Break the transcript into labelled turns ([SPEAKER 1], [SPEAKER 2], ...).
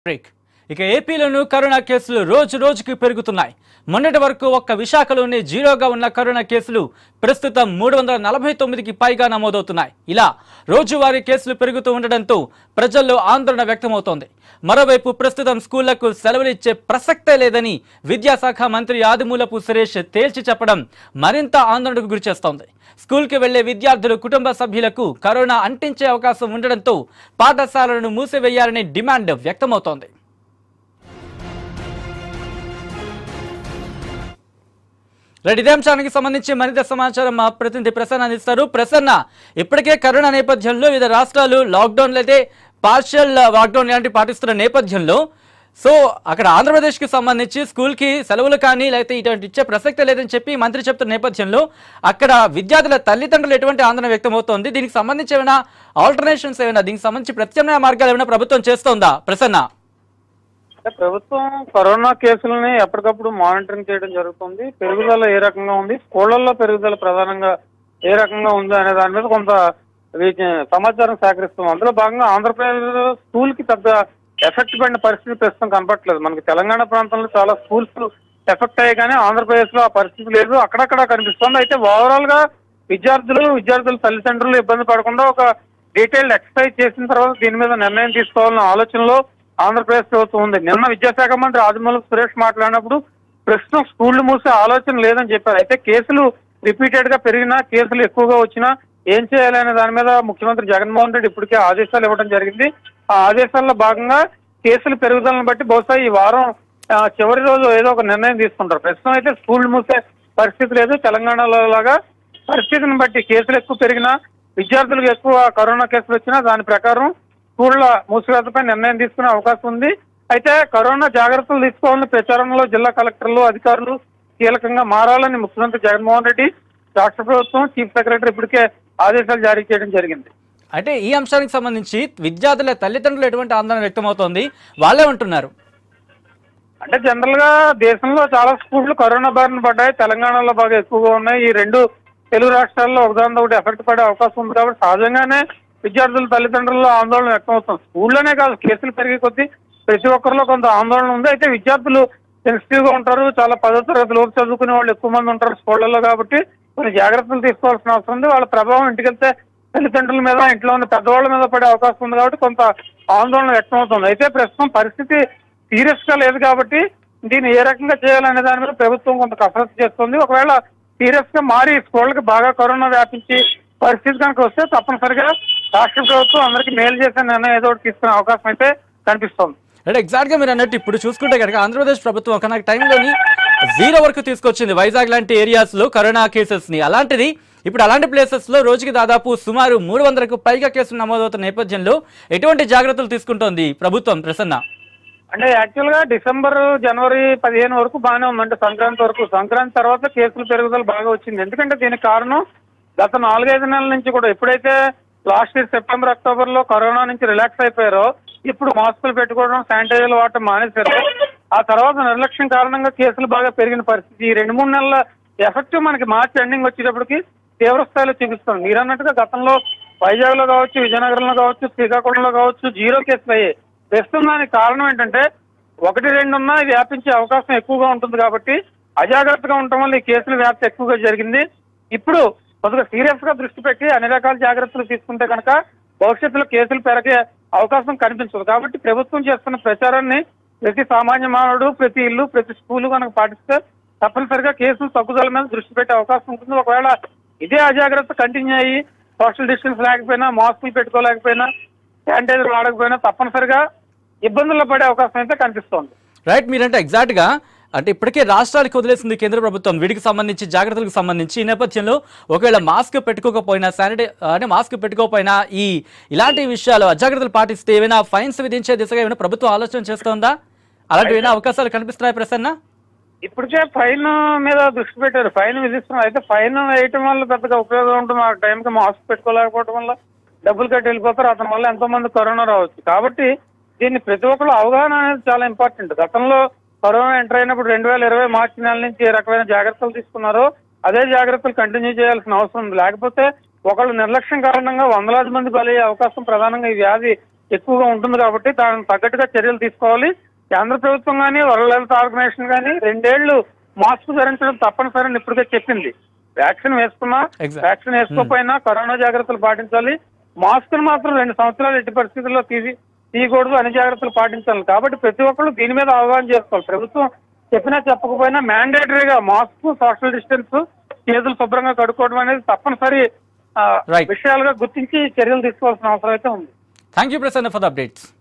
[SPEAKER 1] Break ఇక ఏపీలోనూ corona కేసులు రోజు రోజుకి పెరుగుతున్నాయి మొన్నటి వరకు ఒక్క విశాఖలోనే జీరోగా ఉన్న కరోనా కేసులు ప్రస్తుతం మూడు వందల నలభై తొమ్మిదికి పైగా నమోదవుతున్నాయి ఇలా రోజువారీ కేసులు పెరుగుతూ ఉండడంతో ప్రజల్లో ఆందోళన వ్యక్తమవుతోంది మరోవైపు ప్రస్తుతం స్కూళ్లకు సెలవులు ఇచ్చే ప్రసక్తే లేదని విద్యాశాఖ మంత్రి ఆదిమూలపు సురేష్ తేల్చి చెప్పడం మరింత ఆందోళనకు గురిచేస్తోంది స్కూల్కి వెళ్లే విద్యార్థులు కుటుంబ సభ్యులకు కరోనా అంటించే అవకాశం ఉండడంతో పాఠశాలలను మూసివేయాలనే డిమాండ్ వ్యక్తమవుతోంది రైట్ ఇదే అంశానికి సంబంధించి మరింత సమాచారం మా ప్రతినిధి ప్రసన్న అందిస్తారు ప్రసన్న ఇప్పటికే కరోనా నేపథ్యంలో వివిధ రాష్ట్రాలు లాక్డౌన్ అయితే పార్షియల్ లాక్డౌన్ లాంటివి పాటిస్తున్న నేపథ్యంలో సో అక్కడ ఆంధ్రప్రదేశ్కి సంబంధించి స్కూల్కి సెలవులు కానీ లేకపోతే ఇటువంటి ఇచ్చే ప్రసక్తే లేదని చెప్పి మంత్రి చెప్తున్న నేపథ్యంలో అక్కడ విద్యార్థుల తల్లిదండ్రులు ఎటువంటి ఆందోళన వ్యక్తమవుతోంది దీనికి సంబంధించి ఏమైనా ఆల్టర్నేషన్స్ ఏమైనా దీనికి సంబంధించి ప్రత్యామ్నాయ మార్గాలు ఏమైనా ప్రభుత్వం చేస్తోందా ప్రసన్న
[SPEAKER 2] అంటే ప్రభుత్వం కరోనా కేసులని ఎప్పటికప్పుడు మానిటరింగ్ చేయడం జరుగుతుంది పెరుగుదల ఏ రకంగా ఉంది స్కూళ్లలో పెరుగుదల ప్రధానంగా ఏ రకంగా ఉంది అనే దాని మీద కొంత వీటి సమాచారం సేకరిస్తాం అందులో భాగంగా ఆంధ్రప్రదేశ్ స్కూల్ కి పెద్ద ఎఫెక్ట్ పడిన పరిస్థితి ప్రస్తుతం కనపట్లేదు మనకి తెలంగాణ ప్రాంతంలో చాలా స్కూల్స్ ఎఫెక్ట్ అయ్యాయి కానీ ఆంధ్రప్రదేశ్ లో ఆ పరిస్థితి లేదు అక్కడక్కడ కనిపిస్తుంది అయితే ఓవరాల్ గా విద్యార్థులు విద్యార్థుల తల్లిదండ్రులు ఇబ్బంది పడకుండా ఒక డీటెయిల్డ్ ఎక్సర్సైజ్ చేసిన తర్వాత దీని మీద నిర్ణయం తీసుకోవాలన్న ఆలోచనలో ఆంధ్రప్రదేశ్ ప్రభుత్వం ఉంది నిన్న విద్యాశాఖ మంత్రి ఆదిమూలపు సురేష్ మాట్లాడినప్పుడు ప్రస్తుతం స్కూళ్లు మూసే ఆలోచన లేదని చెప్పారు అయితే కేసులు రిపీటెడ్ గా పెరిగినా కేసులు ఎక్కువగా వచ్చినా ఏం చేయాలనే దాని మీద ముఖ్యమంత్రి జగన్మోహన్ రెడ్డి ఇప్పటికే ఆదేశాలు ఇవ్వడం జరిగింది ఆ ఆదేశాల్లో భాగంగా కేసులు పెరుగుదలను బట్టి బహుశా ఈ వారం ఆ, చివరి రోజు ఏదో ఒక నిర్ణయం తీసుకుంటారు ప్రస్తుతం అయితే స్కూల్ మూసే పరిస్థితి లేదు తెలంగాణలో లాగా పరిస్థితిని బట్టి కేసులు ఎక్కువ పెరిగినా విద్యార్థులకు ఎక్కువ కరోనా కేసులు వచ్చినా దాని ప్రకారం స్కూళ్ల మూసివేతపై నిర్ణయం తీసుకునే అవకాశం ఉంది అయితే కరోనా జాగ్రత్తలు తీసుకోవాలని ప్రచారంలో జిల్లా కలెక్టర్లు అధికారులు కీలకంగా మారాలని ముఖ్యమంత్రి జగన్మోహన్ రెడ్డి రాష్ట్ర ప్రభుత్వం చీఫ్ సెక్రటరీ ఇప్పటికే ఆదేశాలు జారీ చేయడం జరిగింది
[SPEAKER 1] అంటే ఈ అంశానికి సంబంధించి విద్యార్థుల తల్లిదండ్రులు ఎటువంటి ఆందోళన వ్యక్తమవుతోంది వాళ్ళే ఉంటున్నారు
[SPEAKER 2] అంటే జనరల్ గా దేశంలో చాలా స్కూళ్లు కరోనా బారిన పడ్డాయి తెలంగాణలో బాగా ఎక్కువగా ఉన్నాయి ఈ రెండు తెలుగు రాష్ట్రాల్లో ఒకదాని ఒకటి ఎఫెక్ట్ పడే అవకాశం ఉంది కాబట్టి సహజంగానే విద్యార్థుల తల్లిదండ్రుల్లో ఆందోళన వ్యక్తం అవుతుంది స్కూల్లోనే కాదు కేసులు పెరిగే కొద్దీ ప్రతి ఒక్కరిలో కొంత ఆందోళన ఉంది అయితే విద్యార్థులు సెన్సిటివ్ గా ఉంటారు చాలా పదో తరగతి లోపు చదువుకునే వాళ్ళు ఎక్కువ మంది ఉంటారు స్కూళ్ళల్లో కాబట్టి కొన్ని జాగ్రత్తలు తీసుకోవాల్సిన అవసరం ఉంది వాళ్ళ ప్రభావం ఇంటికి వెళ్తే తల్లిదండ్రుల మీద ఇంట్లో ఉన్న పెద్దవాళ్ళ మీద పడే అవకాశం ఉంది కాబట్టి కొంత ఆందోళన వ్యక్తం అవుతుంది అయితే ప్రస్తుతం పరిస్థితి సీరియస్ గా లేదు కాబట్టి దీన్ని ఏ రకంగా చేయాలనే దాని మీద ప్రభుత్వం కొంత కసరత్తు చేస్తుంది ఒకవేళ సీరియస్ గా మారి స్కూళ్ళకి బాగా కరోనా వ్యాపించి పరిస్థితి కనుక వస్తే తప్పనిసరిగా రాష్ట్ర ప్రభుత్వం అందరికీ మేలు చేసే నిర్ణయం ఏదో ఒకటి తీసుకునే అవకాశం అయితే కనిపిస్తోంది
[SPEAKER 1] అంటే ఎగ్జాక్ట్ గా మీరు అన్నట్టు ఇప్పుడు చూసుకుంటే కనుక ఆంధ్రప్రదేశ్ ప్రభుత్వం ఒక టైంలోని జీరో వరకు తీసుకొచ్చింది వైజాగ్ లాంటి ఏరియాస్ లో కరోనా కేసెస్ ని అలాంటిది ఇప్పుడు అలాంటి ప్లేసెస్ లో రోజుకి దాదాపు సుమారు మూడు వందలకు పైగా కేసులు నమోదవుతున్న నేపథ్యంలో ఎటువంటి జాగ్రత్తలు తీసుకుంటోంది ప్రభుత్వం ప్రసన్న
[SPEAKER 2] అంటే యాక్చువల్ గా డిసెంబర్ జనవరి పదిహేను వరకు బాగానే ఉందంటే సంక్రాంతి వరకు సంక్రాంతి తర్వాత కేసుల పెరుగుదల బాగా వచ్చింది ఎందుకంటే దీనికి కారణం గత నాలుగైదు నెలల నుంచి కూడా ఎప్పుడైతే లాస్ట్ ఇయర్ సెప్టెంబర్ అక్టోబర్ లో కరోనా నుంచి రిలాక్స్ అయిపోయారో ఇప్పుడు మాస్కులు పెట్టుకోవడం శానిటైజర్లు వాడటం మానేశారు ఆ తర్వాత నిర్లక్ష్యం కారణంగా కేసులు బాగా పెరిగిన పరిస్థితి ఈ రెండు మూడు నెలల ఎఫెక్ట్ మనకి మార్చి ఎండింగ్ వచ్చేటప్పటికి తీవ్ర స్థాయిలో చూపిస్తుంది మీరు అన్నట్టుగా గతంలో వైజాగ్ లో కావచ్చు విజయనగరంలో కావచ్చు శ్రీకాకుళంలో కావచ్చు జీరో కేసులు అయ్యాయి ప్రస్తుతం దానికి కారణం ఏంటంటే ఒకటి రెండు ఉన్నా ఇది వ్యాపించే అవకాశం ఎక్కువగా ఉంటుంది కాబట్టి అజాగ్రత్తగా ఉండటం వల్ల ఈ కేసుల వ్యాప్తి ఎక్కువగా జరిగింది ఇప్పుడు కొద్దిగా సీరియస్ గా దృష్టి పెట్టి అన్ని రకాల జాగ్రత్తలు తీసుకుంటే కనుక భవిష్యత్తులో కేసులు పెరిగే అవకాశం కనిపించదు కాబట్టి ప్రభుత్వం చేస్తున్న ప్రచారాన్ని ప్రతి సామాన్య మానవుడు ప్రతి ఇల్లు ప్రతి స్కూలు కనుక పాటిస్తే తప్పనిసరిగా కేసులు తగ్గుదల మీద దృష్టి పెట్టే అవకాశం ఉంటుంది ఒకవేళ ఇదే అజాగ్రత్త కంటిన్యూ అయ్యి సోషల్ డిస్టెన్స్ లేకపోయినా మాస్కులు పెట్టుకోలేకపోయినా శానిటైజర్ వాడకపోయినా తప్పనిసరిగా ఇబ్బందుల్లో పడే అవకాశం అయితే కనిపిస్తోంది
[SPEAKER 1] రైట్ మీరంటే ఎగ్జాక్ట్ గా అంటే ఇప్పటికే రాష్ట్రాలకు వదిలేసింది కేంద్ర ప్రభుత్వం వీటికి సంబంధించి జాగ్రత్తలకు సంబంధించి ఈ నేపథ్యంలో ఒకవేళ మాస్క్ పెట్టుకోకపోయినా శానిటై అంటే మాస్క్ పెట్టుకోకపోయినా ఈ ఇలాంటి విషయాలు అజాగ్రత్తలు పాటిస్తే ఏమైనా ఫైన్స్ విధించే దిశగా ఏమైనా ప్రభుత్వం ఆలోచన చేస్తోందా అలాంటి ఏమైనా అవకాశాలు కనిపిస్తున్నాయి ప్రసన్న
[SPEAKER 2] ఇప్పటికే ఫైన్ మీద దృష్టి పెట్టారు ఫైన్ విధిస్తున్నారు అయితే ఫైన్ వేయటం వల్ల పెద్దగా ఉపయోగం ఉంటుంది ఆ టైంకి మాస్క్ పెట్టుకోలేకపోవడం వల్ల డబ్బులు కట్టి వెళ్ళిపోతారు అతని వల్ల ఎంతో మంది కరోనా రావచ్చు కాబట్టి దీన్ని ప్రతి ఒక్కరు అవగాహన అనేది చాలా ఇంపార్టెంట్ గతంలో కరోనా ఎంటర్ అయినప్పుడు రెండు వేల ఇరవై మార్చి నెల నుంచి ఏ రకమైన జాగ్రత్తలు తీసుకున్నారో అదే జాగ్రత్తలు కంటిన్యూ చేయాల్సిన అవసరం ఉంది లేకపోతే ఒకళ్ళు నిర్లక్ష్యం కారణంగా వందలాది మంది బలయ్యే అవకాశం ప్రధానంగా ఈ వ్యాధి ఎక్కువగా ఉంటుంది కాబట్టి దానికి తగ్గట్టుగా చర్యలు తీసుకోవాలి కేంద్ర ప్రభుత్వం కానీ వరల్డ్ హెల్త్ ఆర్గనైజేషన్ కానీ రెండేళ్లు మాస్క్ ధరించడం తప్పనిసరి ఇప్పటికే చెప్పింది వ్యాక్సిన్ వేసుకున్నా
[SPEAKER 1] Exact.
[SPEAKER 2] వ్యాక్సిన్ వేసుకోకపోయినా కరోనా జాగ్రత్తలు పాటించాలి మాస్క్ మాత్రం రెండు సంవత్సరాలు ఎట్టి పరిస్థితుల్లో తీసి తీయకూడదు అన్ని జాగ్రత్తలు పాటించాలి కాబట్టి ప్రతి ఒక్కళ్ళు దీని మీద అవగాహన చేసుకోవాలి ప్రభుత్వం చెప్పినా చెప్పకపోయినా మ్యాండేటరీగా మాస్క్ సోషల్ డిస్టెన్స్ చేతులు శుభ్రంగా కడుక్కోవడం అనేది తప్పనిసరి ఆ,
[SPEAKER 1] Right.
[SPEAKER 2] విషయాలుగా గుర్తించి చర్యలు తీసుకోవాల్సిన అవసరం అయితే ఉంది
[SPEAKER 1] thank you Prasanna for the updates